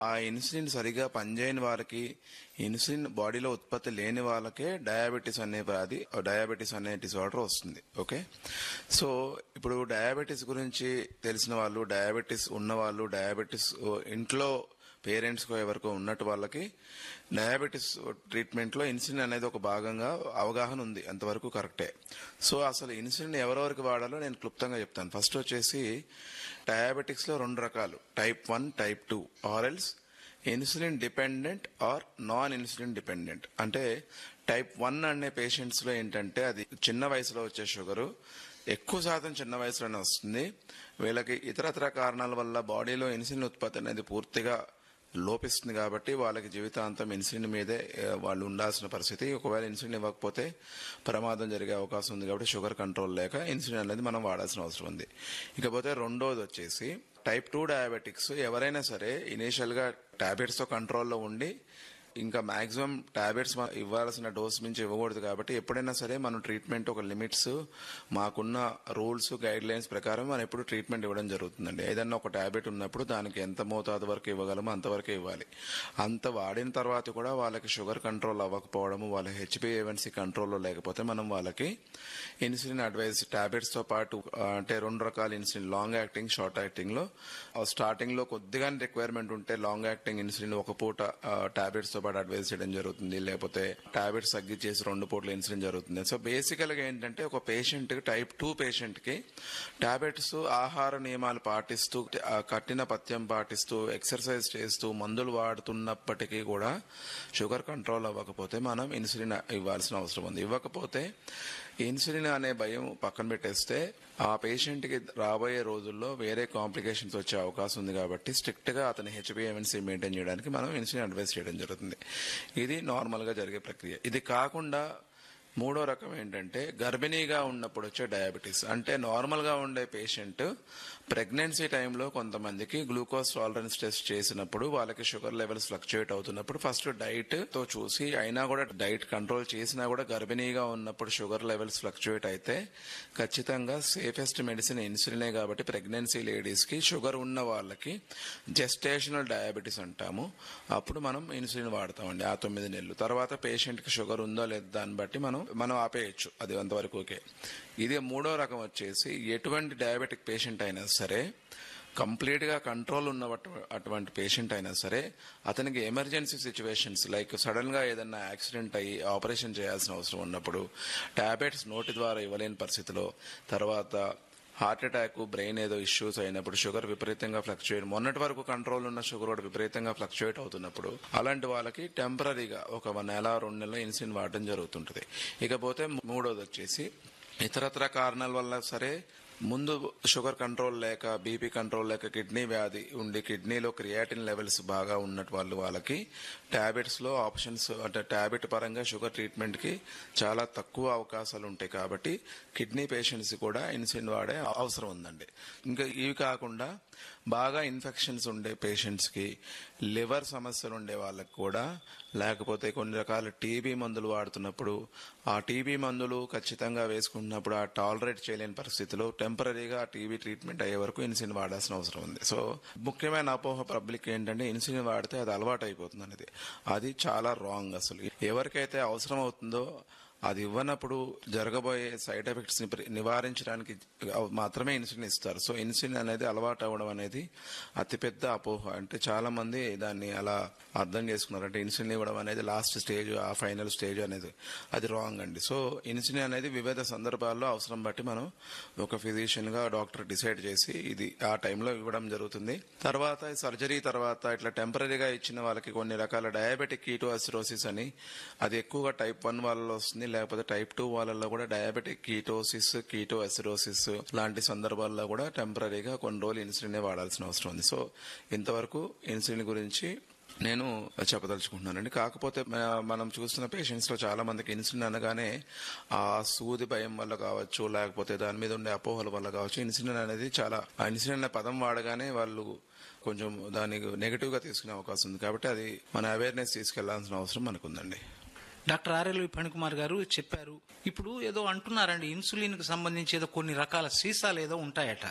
ఆ ఇన్సులిన్ సరిగా పనిచేయని వాళ్ళకి ఇన్సులిన్ బాడీలో ఉత్పత్తి లేని వాళ్ళకే డయాబెటీస్ అనే వ్యాధి డయాబెటీస్ అనే డిసార్డర్ వస్తుంది ఓకే సో ఇప్పుడు డయాబెటీస్ గురించి తెలిసిన వాళ్ళు డయాబెటీస్ ఉన్న వాళ్ళు డయాబెటీస్ ఇంట్లో పేరెంట్స్కో ఎవరికో ఉన్నట్టు వాళ్ళకి డయాబెటీస్ ట్రీట్మెంట్లో ఇన్సులిన్ అనేది ఒక భాగంగా అవగాహన ఉంది అంతవరకు కరెక్టే సో అసలు ఇన్సులిన్ ఎవరెవరికి వాడాలో నేను క్లుప్తంగా చెప్తాను ఫస్ట్ వచ్చేసి డయాబెటిక్స్లో రెండు రకాలు టైప్ వన్ టైప్ టూ ఆర్ఎల్స్ insulin dependent or non insulin dependent అంటే టైప్ వన్ అనే పేషెంట్స్లో ఏంటంటే అది చిన్న వయసులో వచ్చే షుగరు ఎక్కువ శాతం చిన్న వయసులోనే వస్తుంది వీళ్ళకి ఇతరతర కారణాల వల్ల బాడీలో ఇన్సులిన్ ఉత్పత్తి అనేది పూర్తిగా లోపిస్తుంది కాబట్టి వాళ్ళకి జీవితాంతం ఇన్సులిన్ మీదే ఏ, వాళ్ళు ఉండాల్సిన పరిస్థితి ఒకవేళ ఇన్సులిన్ ఇవ్వకపోతే ప్రమాదం జరిగే అవకాశం ఉంది కాబట్టి షుగర్ కంట్రోల్ లేక ఇన్సులిన్ అనేది మనం వాడాల్సిన అవసరం ఉంది ఇకపోతే రెండోది వచ్చేసి టైప్ టూ డయాబెటిక్స్ ఎవరైనా సరే ఇనీషియల్ గా టాబ్లెట్స్ తో కంట్రోల్లో ఉండి ఇంకా మాక్సిమం టాబ్లెట్స్ ఇవ్వాల్సిన డోస్ మించి ఇవ్వకూడదు కాబట్టి ఎప్పుడైనా సరే మనం ట్రీట్మెంట్ ఒక లిమిట్స్ మాకున్న రూల్స్ గైడ్ లైన్స్ ప్రకారం మనం ఎప్పుడు ట్రీట్మెంట్ ఇవ్వడం జరుగుతుందండి ఏదన్నా ఒక టాబ్లెట్ ఉన్నప్పుడు దానికి ఎంత మోతాదు వరకు ఇవ్వగలమో అంతవరకే ఇవ్వాలి అంత వాడిన తర్వాత కూడా వాళ్ళకి షుగర్ కంట్రోల్ అవ్వకపోవడము వాళ్ళ హెచ్బిఏవన్సీ కంట్రోల్లో లేకపోతే మనం వాళ్ళకి ఇన్సులిన్ అడ్వైస్ టాబ్లెట్స్ తో పాటు ఆ, అంటే రెండు రకాల insulin long acting short acting లో స్టార్టింగ్ లో కొద్దిగా రిక్వైర్మెంట్ ఉంటే లాంగ్ యాక్టింగ్ ఇన్సులిన్ ఒక పూట టాబ్లెట్స్ తో పాటు అడ్వైస్ చేయడం జరుగుతుంది లేకపోతే టాబ్లెట్స్ తగ్గించేసి రెండు పూటలు ఇన్సులిన్ జరుగుతుంది సో బేసికల్ గా ఏంటంటే ఒక పేషెంట్ టైప్ టూ పేషెంట్ కి టాబ్లెట్స్ ఆహార నియమాలు పాటిస్తూ ఆ, కఠిన పథ్యం పాటిస్తూ ఎక్సర్సైజ్ చేస్తూ మందులు వాడుతున్నప్పటికీ కూడా షుగర్ కంట్రోల్ అవ్వకపోతే మనం ఇన్సులిన్ ఇవ్వాల్సిన అవసరం ఉంది ఇవ్వకపోతే ఇన్సులిన్ అనే భయం పక్కన పెట్టేస్తే ఆ పేషెంట్ కి రాబోయే రోజుల్లో వేరే కాంప్లికేషన్స్ వచ్చే అవకాశం ఉంది కాబట్టి స్ట్రిక్ట్ గా అతని హెచ్బిఎంసీ మెయింటైన్ చేయడానికి మనం ఇన్సులిన్ అడ్వైస్ చేయడం జరుగుతుంది ఇది నార్మల్ గా జరిగే ప్రక్రియ ఇది కాకుండా మూడో రకం ఏంటంటే గర్భిణీగా ఉన్నప్పుడు వచ్చే డయాబెటీస్ అంటే నార్మల్ గా ఉండే పేషెంట్ ప్రెగ్నెన్సీ టైంలో కొంతమందికి గ్లూకోజ్ టాలరెన్స్ టెస్ట్ చేసినప్పుడు వాళ్ళకి షుగర్ లెవెల్స్ ఫ్లక్చుయేట్ అవుతున్నప్పుడు ఫస్ట్ డైట్ తో చూసి అయినా కూడా డైట్ కంట్రోల్ చేసినా కూడా గర్భిణీగా ఉన్నప్పుడు షుగర్ లెవెల్స్ ఫ్లక్చుయేట్ అయితే ఖచ్చితంగా సేఫెస్ట్ మెడిసిన్ ఇన్సులినే కాబట్టి ప్రెగ్నెన్సీ లేడీస్ కి షుగర్ ఉన్న వాళ్ళకి జెస్టేషనల్ డయాబెటీస్ అంటాము అప్పుడు మనం ఇన్సులిన్ వాడతామండి ఆ తొమ్మిది నెలలు తర్వాత పేషెంట్ కి షుగర్ ఉందో లేదో దాన్ని బట్టి మనం మనం ఆపేయచ్చు అది అంతవరకు ఓకే ఇది మూడో రకం వచ్చేసి ఎటువంటి డయాబెటిక్ పేషెంట్ అయినా సరే కంప్లీట్ గా కంట్రోల్ ఉన్న అటు- అటువంటి పేషెంట్ అయినా సరే అతనికి ఎమర్జెన్సీ సిచ్యువేషన్స్ లైక్ సడన్ గా ఏదన్నా యాక్సిడెంట్ అయ్యి ఆపరేషన్ చేయాల్సిన అవసరం ఉన్నప్పుడు టాబ్లెట్స్ నోటి ద్వారా ఇవ్వలేని పరిస్థితిలో తర్వాత హార్ట్ అటాక్ బ్రెయిన్ ఏదో ఇష్యూస్ అయినప్పుడు షుగర్ విపరీతంగా ఫ్లక్చుయేట్ మొన్నటి వరకు కంట్రోల్ ఉన్న షుగర్ కూడా విపరీతంగా ఫ్లక్చుయేట్ అవుతున్నప్పుడు అలాంటి వాళ్ళకి టెంపరీగా ఒక నెల రెండు నెలలు ఇన్సులిన్ వాడడం జరుగుతుంటది ఇకపోతే మూడోది వచ్చేసి ఇతరత్ర కారణాల వల్ల సరే ముందు షుగర్ కంట్రోల్ లేక బీపీ కంట్రోల్ లేక కిడ్నీ వ్యాధి ఉండి కిడ్నీలో క్రియాటిన్ లెవెల్స్ బాగా ఉన్నట్టు వాళ్ళు వాళ్ళకి టాబ్లెట్స్ లో ఆప్షన్స్ అంటే టాబ్లెట్ పరంగా షుగర్ ట్రీట్మెంట్ కి చాలా తక్కువ అవకాశాలు ఉంటాయి కాబట్టి కిడ్నీ పేషెంట్స్ కూడా ఇన్సులిన్ వాడే అవసరం ఉందండి ఇంకా ఇవి కాకుండా బాగా ఇన్ఫెక్షన్స్ ఉండే పేషెంట్స్ కి లివర్ సమస్యలు ఉండే వాళ్ళకి కూడా లేకపోతే కొన్ని రకాల టీబీ మందులు వాడుతున్నప్పుడు ఆ టీబీ మందులు ఖచ్చితంగా వేసుకుంటున్నప్పుడు ఆ టాలరేట్ చేయలేని పరిస్థితిలో టెంపరీగా ఆ టీబీ ట్రీట్మెంట్ అయ్యే వరకు ఇన్సులిన్ వాడాల్సిన అవసరం ఉంది సో ముఖ్యమైన అపోహ పబ్లిక్ ఏంటంటే ఇన్సులిన్ వాడితే అది అలవాటు అయిపోతుంది అనేది అది చాలా రాంగ్ అసలు ఎవరికైతే అవసరం అవుతుందో అది ఇవ్వనప్పుడు జరగబోయే సైడ్ ఎఫెక్ట్స్ ని ప్రి- నివారించడానికి మాత్రమే ఇన్సులిన్ ఇస్తారు సో ఇన్సులిన్ అనేది అలవాటు అవ్వడం అనేది అతిపెద్ద అపోహ అంటే చాలా మంది దాన్ని అలా అర్థం చేసుకున్నారు అంటే ఇన్సులిన్ ఇవ్వడం అనేది లాస్ట్ స్టేజ్ ఆ ఫైనల్ స్టేజ్ అనేది అది రాంగ్ అండి సో ఇన్సులిన్ అనేది వివిధ సందర్భాల్లో అవసరం బట్టి మనం ఒక ఫిజిషియన్ గా డాక్టర్ డిసైడ్ చేసి ఇది ఆ టైంలో ఇవ్వడం జరుగుతుంది తర్వాత సర్జరీ తర్వాత ఇట్లా టెంపరీగా ఇచ్చిన వాళ్ళకి కొన్ని రకాల డయాబెటిక్ కీటో అసిరోసిస్ అని అది ఎక్కువగా టైప్ వన్ వాళ్ళలో వస్తుంది లేకపోతే టైప్ టూ వాళ్ళలో కూడా డయాబెటిక్ కీటోసిస్ కీటో అసిరోసిస్ లాంటి సందర్భాల్లో కూడా టెంపరీగా కొన్ని రోజులు ఇన్సులిన్ వాడాల్సిన అవసరం ఉంది సో ఇంతవరకు ఇన్సులిన్ గురించి నేను చెప్పదలుచుకుంటున్నానండి కాకపోతే మ- మనం చూస్తున్న పేషెంట్స్ లో చాలా మందికి ఇన్సులిన్ అనగానే ఆ సూది భయం వల్ల కావచ్చు లేకపోతే దాని మీద ఉండే అపోహల వల్ల కావచ్చు ఇన్సులిన్ అనేది చాలా ఆ ఇన్సులిన్ అనే పదం వాడగానే వాళ్ళు కొంచెం దానికి నెగటివ్ గా తీసుకునే అవకాశం ఉంది కాబట్టి అది మన అవేర్నెస్ తీసుకెళ్లాల్సిన అవసరం మనకుందండి డాక్టర్ ఆర్ఎల్ ఫణికుమార్ గారు చెప్పారు ఇప్పుడు ఏదో అంటున్నారండి ఇన్సులిన్ కి సంబంధించి ఏదో కొన్ని రకాల సీసాలు ఏదో ఉంటాయట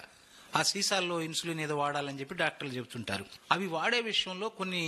ఆ సీసాల్లో ఇన్సులిన్ ఏదో వాడాలని చెప్పి డాక్టర్లు చెబుతుంటారు అవి వాడే విషయంలో కొన్ని